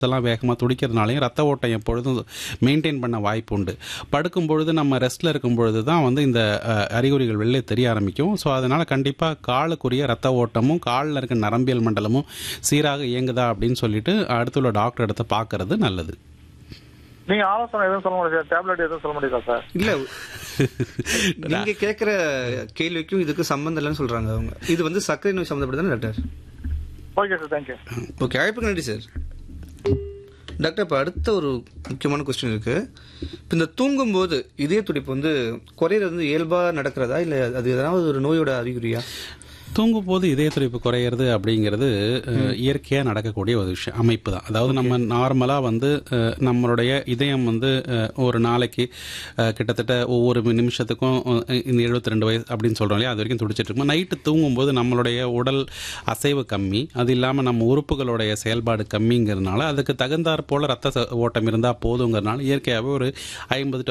இதெல்லாம் வேகமாக துடிக்கிறதுனாலையும் ரத்த ஓட்டம் எப்பொழுதும் மெயின்டைன் பண்ண வாய்ப்பு உண்டு படுக்கும் பொழுது நம்ம ரெஸ்ட்டில் இருக்கும் பொழுது தான் வந்து இந்த அஹ், அறிகுறிகள் வெளியே தெரிய ஆரம்பிக்கும் ஸோ அதனால் கண்டிப்பாக காலுக்குரிய ரத்த ஓட்டமும் காலில் இருக்க நரம்பியல் மண்டலமும் சீராக இயங்குதா அப்படின்னு சொல்லிட்டு அடுத்துள்ள டாக்டர் இடத்த பார்க்கறது நல்லது நீங்க ஆலோசனை எதுவும் சொல்ல முடியாது டேப்லெட் எதுவும் சொல்ல முடியுதா சார் இல்ல நீங்க கேக்குற கேள்விக்கும் இதுக்கு சம்பந்தம் இல்லைன்னு சொல்றாங்க அவங்க இது வந்து சர்க்கரை நோய் சம்மந்தப்பட்டதானே doctor okay sir thank you okay அழைப்புக்கு நன்றி சார் டாக்டர் இப்போ அடுத்த ஒரு முக்கியமான கொஸ்டின் இருக்கு இப்போ இந்த தூங்கும்போது இதய துடிப்பு வந்து குறையிறது வந்து இயல்பாக நடக்கிறதா இல்லை அது ஏதாவது ஒரு நோயோட அறிகுறியா தூங்கும் போது இதய துடிப்பு குறையிறது அப்படிங்கிறது அஹ், இயற்கையா நடக்கக்கூடிய ஒரு விஷயம் அமைப்பு தான் அதாவது நம்ம நார்மலா வந்து அஹ், நம்மளுடைய இதயம் வந்து அஹ், ஒரு நாளைக்கு அஹ், கிட்டத்தட்ட ஒவ்வொரு நிமிஷத்துக்கும் அஹ், இந்த எழுபத்தி ரெண்டு வயசு அப்படின்னு சொல்றோம் இல்லையா அது வரைக்கும் துடிச்சிட்டு இருக்கும் நைட்டு தூங்கும்போது நம்மளுடைய உடல் அசைவு கம்மி அது இல்லாம நம்ம உறுப்புகளுடைய செயல்பாடு கம்மிங்கிறதுனால அதுக்கு தகுந்தாற் போல ரத்த ச- ஓட்டம் இருந்தா போதுங்கிறதுனால இயற்கையாகவே ஒரு ஐம்பது